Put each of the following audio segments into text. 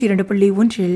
இரண்டு புள்ளி ஒன்றில்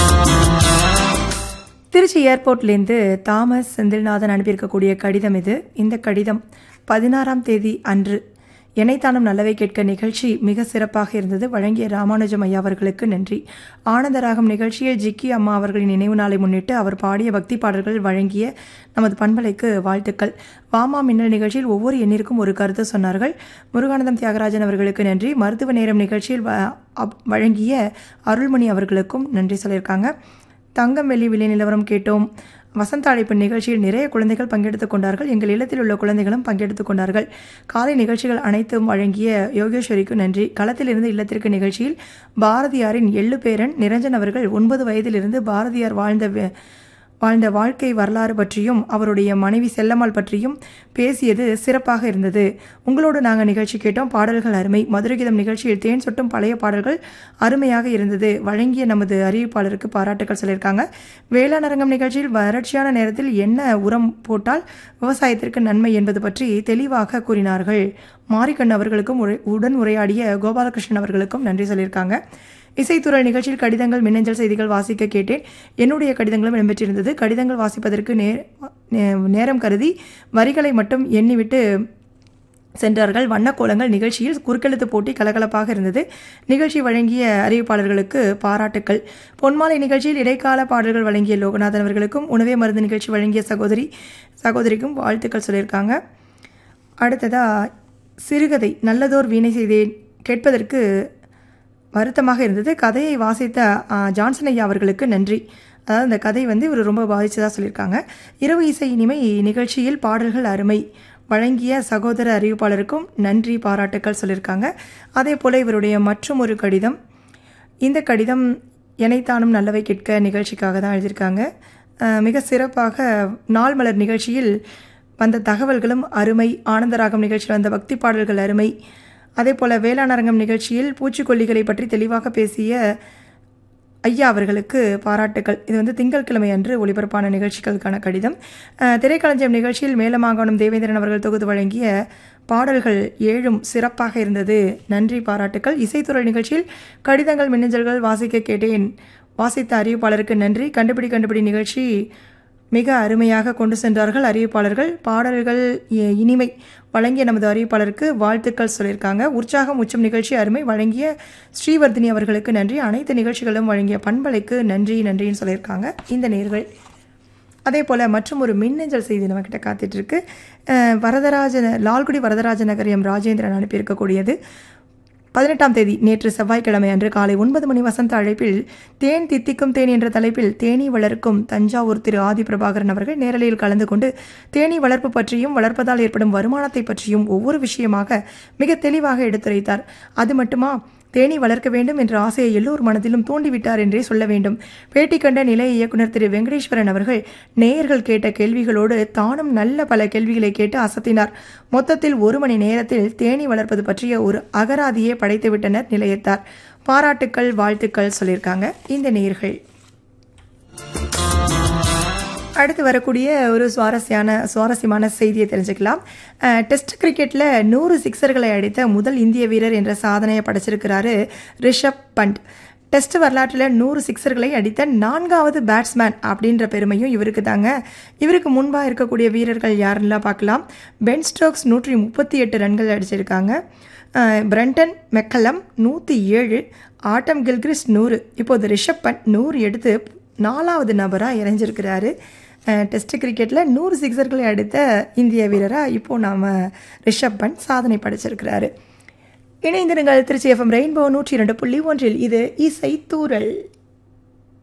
திருச்சி ஏர்போர்ட்லேருந்து தாமஸ் செந்தில்நாதன் அனுப்பியிருக்கக்கூடிய கடிதம் இது இந்த கடிதம் பதினாறாம் தேதி அன்று எனைத்தானும் நல்லவை கேட்க நிகழ்ச்சி மிக சிறப்பாக இருந்தது வழங்கிய ராமானுஜம் ஐயா அவர்களுக்கு நன்றி ஆனந்தராகம் நிகழ்ச்சியில் ஜிக்கி அம்மா அவர்களின் நினைவு நாளை முன்னிட்டு அவர் பாடிய பக்தி பாடல்கள் வழங்கிய நமது பண்பலைக்கு வாழ்த்துக்கள் வாமா மின்னல் நிகழ்ச்சியில் ஒவ்வொரு எண்ணிற்கும் ஒரு கருத்து சொன்னார்கள் முருகானந்தம் தியாகராஜன் அவர்களுக்கு நன்றி மருத்துவ நேரம் நிகழ்ச்சியில் வ- அப்- வழங்கிய அருள்மணி அவர்களுக்கும் நன்றி சொல்லியிருக்காங்க தங்கம் வெள்ளி விலை நிலவரம் கேட்டோம் வசந்த அழைப்பு நிகழ்ச்சியில் நிறைய குழந்தைகள் பங்கெடுத்துக் கொண்டார்கள் எங்கள் இல்லத்தில் உள்ள குழந்தைகளும் பங்கெடுத்துக் கொண்டார்கள் காலை நிகழ்ச்சிகள் அனைத்தும் வழங்கிய யோகேஸ்வரிக்கு நன்றி களத்திலிருந்து இல்லத்திற்கு நிகழ்ச்சியில் பாரதியாரின் எள்ளு பேரன் நிரஞ்சன் அவர்கள் ஒன்பது வயதிலிருந்து பாரதியார் வாழ்ந்த வே- வாழ்ந்த வாழ்க்கை வரலாறு பற்றியும் அவருடைய மனைவி செல்லம்மாள் பற்றியும் பேசியது சிறப்பாக இருந்தது உங்களோடு நாங்கள் நிகழ்ச்சி கேட்டோம் பாடல்கள் அருமை மதுரகீதம் நிகழ்ச்சியில் தேன் சொட்டும் பழைய பாடல்கள் அருமையாக இருந்தது வழங்கிய நமது அறிவிப்பாளருக்கு பாராட்டுகள் சொல்லியிருக்காங்க வேளாண் அரங்கம் நிகழ்ச்சியில் வறட்சியான நேரத்தில் என்ன உரம் போட்டால் விவசாயத்திற்கு நன்மை என்பது பற்றி தெளிவாக கூறினார்கள் மாரிக்கண் அவர்களுக்கும் உரை- உடன் உரையாடிய கோபாலகிருஷ்ணன் அவர்களுக்கும் நன்றி சொல்லியிருக்காங்க இசைத்துறை நிகழ்ச்சியில் கடிதங்கள் மின்னஞ்சல் செய்திகள் வாசிக்க கேட்டேன் என்னுடைய கடிதங்களும் இடம்பெற்றிருந்தது கடிதங்கள் வாசிப்பதற்கு நே நே- நேரம் கருதி வரிகளை மட்டும் எண்ணிவிட்டு சென்றார்கள் வண்ணக்கோலங்கள் நிகழ்ச்சியில் குறுக்கெழுத்து போட்டி கலகலப்பாக இருந்தது நிகழ்ச்சி வழங்கிய அறிவிப்பாளர்களுக்கு பாராட்டுக்கள் பொன்மாலை நிகழ்ச்சியில் இடைக்கால பாடல்கள் வழங்கிய லோகநாதன் அவர்களுக்கும் உணவே மருந்து நிகழ்ச்சி வழங்கிய சகோதரி சகோதரிக்கும் வாழ்த்துக்கள் சொல்லியிருக்காங்க அடுத்ததா சிறுகதை நல்லதோர் வீணை செய்தேன் கேட்பதற்கு வருத்தமாக இருந்தது கதையை வாசித்த ஆ, ஜான்சன் ஐயா அவர்களுக்கு நன்றி அதாவது இந்த கதை வந்து இவர் ரொம்ப பாதிச்சதாக சொல்லியிருக்காங்க இரவு இசை இனிமை நிகழ்ச்சியில் பாடல்கள் அருமை வழங்கிய சகோதர அறிவிப்பாளருக்கும் நன்றி பாராட்டுக்கள் சொல்லியிருக்காங்க அதே போல் இவருடைய மற்றும் ஒரு கடிதம் இந்த கடிதம் எனைத்தானும் நல்லவை கேட்க நிகழ்ச்சிக்காக தான் எழுதியிருக்காங்க அஹ் மிக சிறப்பாக நாள் மலர் நிகழ்ச்சியில் வந்த தகவல்களும் அருமை ஆனந்தராகம் நிகழ்ச்சியில் வந்த பக்தி பாடல்கள் அருமை அதே போல் வேளாண் அரங்கம் நிகழ்ச்சியில் பூச்சிக்கொல்லிகளை பற்றி தெளிவாக பேசிய ஐயா அவர்களுக்கு பாராட்டுக்கள் இது வந்து திங்கட்கிழமை அன்று ஒளிபரப்பான நிகழ்ச்சிகளுக்கான கடிதம் அஹ், திரைக்களஞ்சியம் நிகழ்ச்சியில் மேலமாகாணம் தேவேந்திரன் அவர்கள் தொகுத்து வழங்கிய பாடல்கள் ஏழும் சிறப்பாக இருந்தது நன்றி பாராட்டுக்கள் இசைத்துறை நிகழ்ச்சியில் கடிதங்கள் மின்னஞ்சல்கள் வாசிக்க கேட்டேன் வாசித்த அறிவிப்பாளருக்கு நன்றி கண்டுபிடி கண்டுபிடி நிகழ்ச்சி மிக அருமையாக கொண்டு சென்றார்கள் அறிவிப்பாளர்கள் பாடல்கள் இ- இனிமை வழங்கிய நமது அறிவிப்பாளருக்கு வாழ்த்துக்கள் சொல்லியிருக்காங்க உற்சாகம் உச்சம் நிகழ்ச்சி அருமை வழங்கிய ஸ்ரீவர்தினி அவர்களுக்கு நன்றி அனைத்து நிகழ்ச்சிகளும் வழங்கிய பண்பலைக்கு நன்றி நன்றின்னு சொல்லியிருக்காங்க இந்த நேர்கள் அதே போல் மற்றும் ஒரு மின்னஞ்சல் செய்தி நம்மக்கிட்ட காத்துட்டு இருக்கு அஹ் வரதராஜ லால்குடி வரதராஜ நகர் எம் ராஜேந்திரன் அனுப்பியிருக்கக்கூடியது பதினெட்டாம் தேதி நேற்று செவ்வாய்க்கிழமை அன்று காலை ஒன்பது மணி வசந்த அழைப்பில் தேன் தித்திக்கும் தேன் என்ற தலைப்பில் தேனீ வளர்க்கும் தஞ்சாவூர் திரு ஆதி பிரபாகரன் அவர்கள் நேரலையில் கலந்து கொண்டு தேனீ வளர்ப்பு பற்றியும் வளர்ப்பதால் ஏற்படும் வருமானத்தை பற்றியும் ஒவ்வொரு விஷயமாக மிக தெளிவாக எடுத்துரைத்தார் அது மட்டுமா தேனீ வளர்க்க வேண்டும் என்ற ஆசையை எல்லோர் மனதிலும் தூண்டிவிட்டார் என்றே சொல்ல வேண்டும் பேட்டி கண்ட நிலைய இயக்குனர் திரு வெங்கடேஸ்வரன் அவர்கள் நேயர்கள் கேட்ட கேள்விகளோடு தானும் நல்ல பல கேள்விகளை கேட்டு அசத்தினார் மொத்தத்தில் ஒரு மணி நேரத்தில் தேனீ வளர்ப்பது பற்றிய ஒரு அகராதியே படைத்துவிட்டனர் நிலையத்தார் பாராட்டுக்கள் வாழ்த்துக்கள் சொல்லியிருக்காங்க இந்த நேயர்கள் அடுத்து வரக்கூடிய ஒரு சுவாரஸ்யான சுவாரஸ்யமான செய்தியை தெரிஞ்சுக்கலாம் அஹ், டெஸ்ட் கிரிக்கெட்டில் நூறு சிக்ஸர்களை அடித்த முதல் இந்திய வீரர் என்ற சாதனையை படைச்சிருக்கிறாரு ரிஷப் பண்ட் டெஸ்ட் வரலாற்றில் நூறு சிக்ஸர்களை அடித்த நான்காவது பேட்ஸ்மேன் அப்படின்ற பெருமையும் இவருக்கு தாங்க இவருக்கு முன்பாக இருக்கக்கூடிய வீரர்கள் யாருன்னெலாம் பார்க்கலாம் பென் ஸ்டோக்ஸ் நூற்றி முப்பத்தி எட்டு ரன்கள் அடிச்சிருக்காங்க அஹ், பிரண்டன் மெக்கலம் நூற்றி ஏழு ஆட்டம் கில்கிரிஸ் நூறு இப்போது ரிஷப் பண்ட் நூறு எடுத்து நாலாவது நபராக இறைஞ்சிருக்கிறாரு அஹ், டெஸ்ட் கிரிக்கெட்டில் நூறு சிக்ஸர்களை அடித்த இந்திய வீரராக இப்போ நாம் ரிஷப் பண்ட் சாதனை படைச்சிருக்கிறாரு இணைந்திருங்கள் திருச்சி எஃப்எம் ரெயின்போ நூற்றி இரண்டு புள்ளி ஒன்றில் இது இசை தூரல்